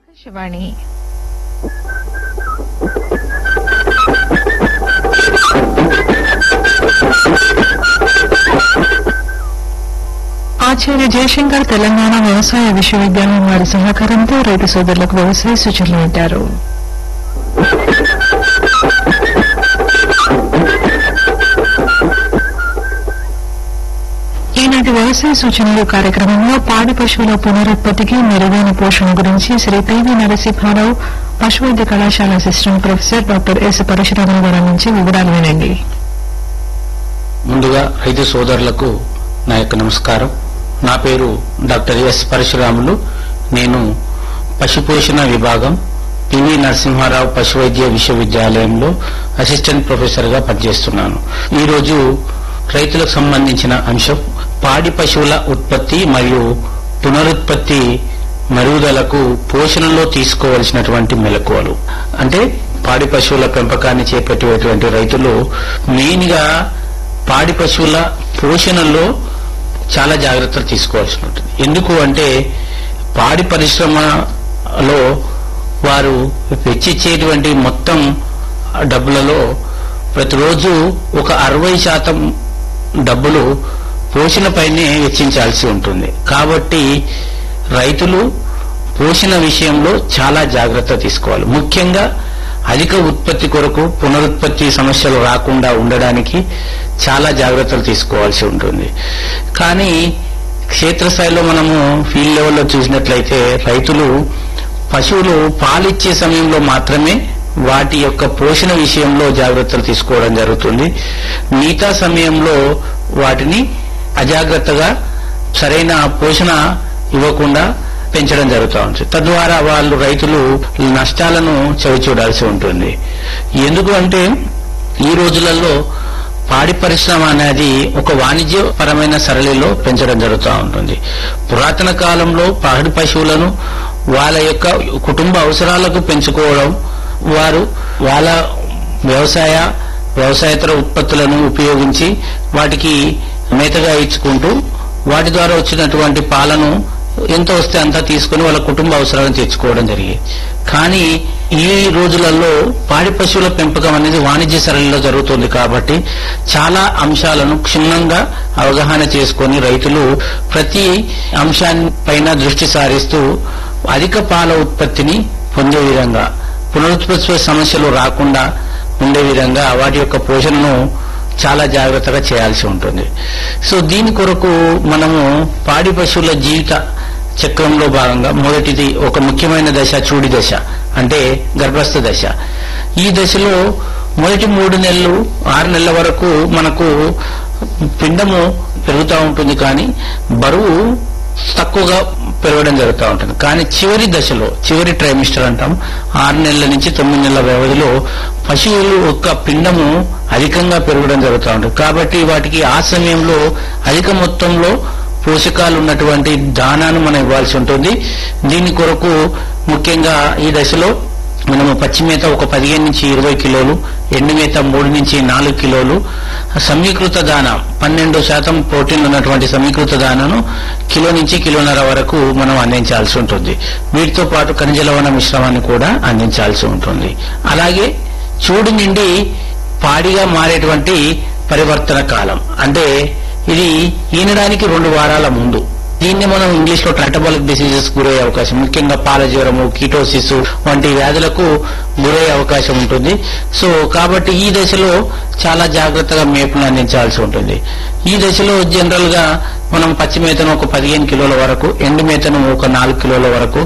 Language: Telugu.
ఆకాశవాణి ఆచార్య జయశంకర్ తెలంగాణ వ్యవసాయ విశ్వవిద్యాలయం వారి సహకారంతో రైతు సోదరులకు వ్యవసాయ సూచనలు వింటారు ఈనాటి వ్యవసాయ సూచనలు కార్యక్రమంలో పాడి పశువుల పునరుత్పత్తికి మెరుగైన పోషణ గురించి శ్రీ పివి నరసింహారావు పశువైద్య కళాశాల assistant professor doctor S Parasuraman గారి నుంచి వివరాలు వినండి ముందుగా రైతు సోదరులకు నా యొక్క నమస్కారం నా పేరు డాక్టర్ ఎస్ పరశురాములు నేను పశుపోషణ విభాగం పివి నరసింహారావు పశు వైద్య విశ్వవిద్యాలయంలో అసిస్టెంట్ ప్రొఫెసర్ గా పనిచేస్తున్నాను ఈ రోజు రైతులకు సంబంధించిన అంశం పాడి పశువుల ఉత్పత్తి మరియు పునరుత్పత్తి మరుగుదలకు పోషణలో తీసుకోవలసినటువంటి మెలకువలు అంటే పాడి పశువుల పెంపకాన్ని చేపట్టేటువంటి రైతులు మెయిన్ గా పాడి పశువుల పోషణలో చాలా జాగ్రత్తలు తీసుకోవాల్సి ఉంటుంది ఎందుకు అంటే పాడి పరిశ్రమలో వారు వెచ్చిచ్చేటువంటి మొత్తం డబ్బులలో ప్రతిరోజు ఒక అరవై శాతం డబ్బులు పోషణపైనే వెచ్చించాల్సి ఉంటుంది కాబట్టి రైతులు పోషణ విషయంలో చాలా జాగ్రత్త తీసుకోవాలి ముఖ్యంగా అధిక ఉత్పత్తి కొరకు పునరుత్పత్తి సమస్యలు రాకుండా ఉండడానికి చాలా జాగ్రత్తలు తీసుకోవాల్సి ఉంటుంది కానీ క్షేత్రస్థాయిలో మనము ఫీల్డ్ లెవెల్లో చూసినట్లయితే రైతులు పశువులు పాలిచ్చే సమయంలో మాత్రమే వాటి యొక్క పోషణ విషయంలో జాగ్రత్తలు తీసుకోవడం జరుగుతుంది మిగతా సమయంలో వాటిని అజాగ్రత్తగా సరైన పోషణ ఇవ్వకుండా పెంచడం జరుగుతూ ఉంటుంది తద్వారా వాళ్ళు రైతులు నష్టాలను చవి చూడాల్సి ఉంటుంది ఎందుకు అంటే ఈ రోజులలో పాడి పరిశ్రమ అనేది ఒక వాణిజ్యపరమైన సరళిలో పెంచడం జరుగుతూ ఉంటుంది పురాతన కాలంలో పాడి పశువులను వాళ్ళ యొక్క కుటుంబ అవసరాలకు పెంచుకోవడం వారు వాళ్ళ వ్యవసాయ వ్యవసాయేతర ఉత్పత్తులను ఉపయోగించి వాటికి మేతగా ఇచ్చుకుంటూ వాటి ద్వారా వచ్చినటువంటి పాలను ఎంత వస్తే అంతా తీసుకుని వాళ్ళ కుటుంబ అవసరాలను తీర్చుకోవడం జరిగేది కానీ ఈ రోజులలో పాడి పశువుల పెంపకం అనేది వాణిజ్య సరళిలో జరుగుతుంది కాబట్టి చాలా అంశాలను క్షుణ్ణంగా అవగాహన చేసుకొని రైతులు ప్రతి అంశాన్ని పైన దృష్టి సారిస్తూ అధిక పాల ఉత్పత్తిని పొందే విధంగా పునరుత్పత్తి సమస్యలు రాకుండా ఉండే విధంగా వాటి యొక్క పోషణను చాలా జాగ్రత్తగా చేయాల్సి ఉంటుంది సో దీని కొరకు మనము పాడి పశువుల జీవిత చక్రంలో భాగంగా మొదటిది ఒక ముఖ్యమైన దశ చూడి దశ అంటే గర్భస్థ దశ ఈ దశలో మొదటి మూడు నెలలు ఆరు నెలల వరకు మనకు పిండము పెరుగుతూ ఉంటుంది కానీ బరువు తక్కువగా పెరగడం జరుగుతూ ఉంటుంది కానీ చివరి దశలో చివరి ట్రైమిస్టర్ అంటాం ఆరు నెలల నుంచి తొమ్మిది నెలల వ్యవధిలో పశువులు యొక్క పిండము అధికంగా పెరగడం జరుగుతూ ఉంటుంది కాబట్టి వాటికి ఆ సమయంలో అధిక మొత్తంలో పోషకాలు ఉన్నటువంటి దానాను మనం ఇవ్వాల్సి ఉంటుంది దీని కొరకు ముఖ్యంగా ఈ దశలో మనము పచ్చి మేత ఒక పదిహేను నుంచి ఇరవై కిలోలు ఎండు మేత మూడు నుంచి నాలుగు కిలోలు సమీకృత దాన పన్నెండు శాతం ప్రోటీన్ ఉన్నటువంటి సమీకృత దానను కిలో నుంచి కిలోన్నర వరకు మనం అందించాల్సి ఉంటుంది వీటితో పాటు ఖనిజ లవణ మిశ్రమాన్ని కూడా అందించాల్సి ఉంటుంది అలాగే చూడు నుండి పాడిగా మారేటువంటి పరివర్తన కాలం అంటే ఇది ఈనడానికి రెండు వారాల ముందు దీన్ని మనం ఇంగ్లీష్ లో ట్రైటబాలిక్ డిసీజెస్ గురయ్యే అవకాశం ముఖ్యంగా పాల జ్వరము కీటోసిస్ వంటి వ్యాధులకు గురయ్యే అవకాశం ఉంటుంది సో కాబట్టి ఈ దశలో చాలా జాగ్రత్తగా మేపును అందించాల్సి ఉంటుంది ఈ దశలో జనరల్ గా మనం పచ్చి మేతను ఒక పదిహేను కిలోల వరకు ఎండు మేతను ఒక నాలుగు కిలోల వరకు